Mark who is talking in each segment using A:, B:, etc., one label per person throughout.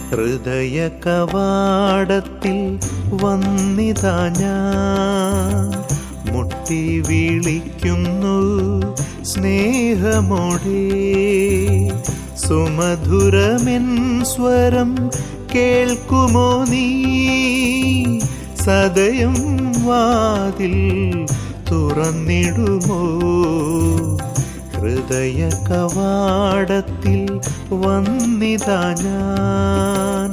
A: ഹൃദയ കവാടത്തിൽ വന്നിതാ ഞാൻ മുട്ടി വിളിക്കുന്നു സ്നേഹമോടെ സുമധുരമെൻ സ്വരം കേൾക്കുമോ നീ സദയം വാതിൽ തുറന്നിടുമോ ഹൃദയ കവാടത്തിൽ വന്നിതാ ഞാൻ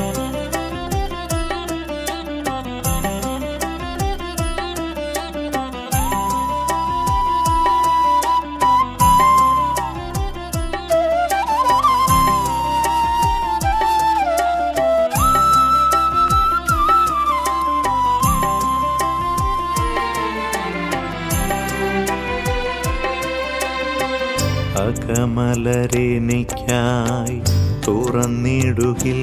A: അകമലരെനിക്കായി തുറന്നിടുകിൽ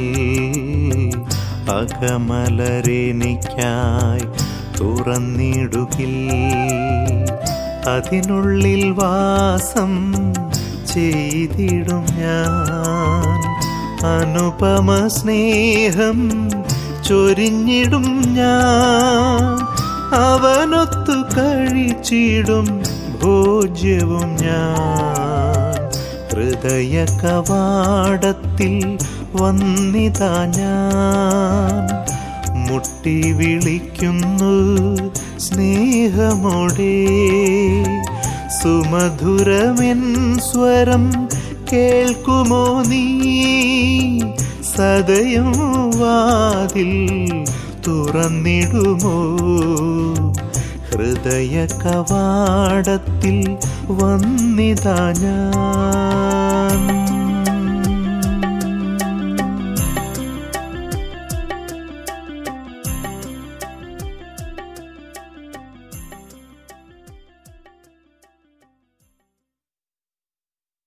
A: അകമലരെനിക്കായി തുറന്നിടുകിൽ അതിനുള്ളിൽ വാസം ചെയ്തിടും ഞാൻ അനുപമ സ്നേഹം ചൊരിഞ്ഞിടും ഞാൻ അവനൊത്തു കഴിച്ചിടും ഭോജ്യവും ഞാൻ ഹൃദയ കവാടത്തിൽ വന്നിതാ ഞാൻ മുട്ടി വിളിക്കുന്നു സ്നേഹമോടെ സുമധുരമെൻ സ്വരം കേൾക്കുമോ നീ സദയം വാതിൽ തുറന്നിടുമോ ഹൃദയ കവാടത്തിൽ വന്നിതാ ഞാൻ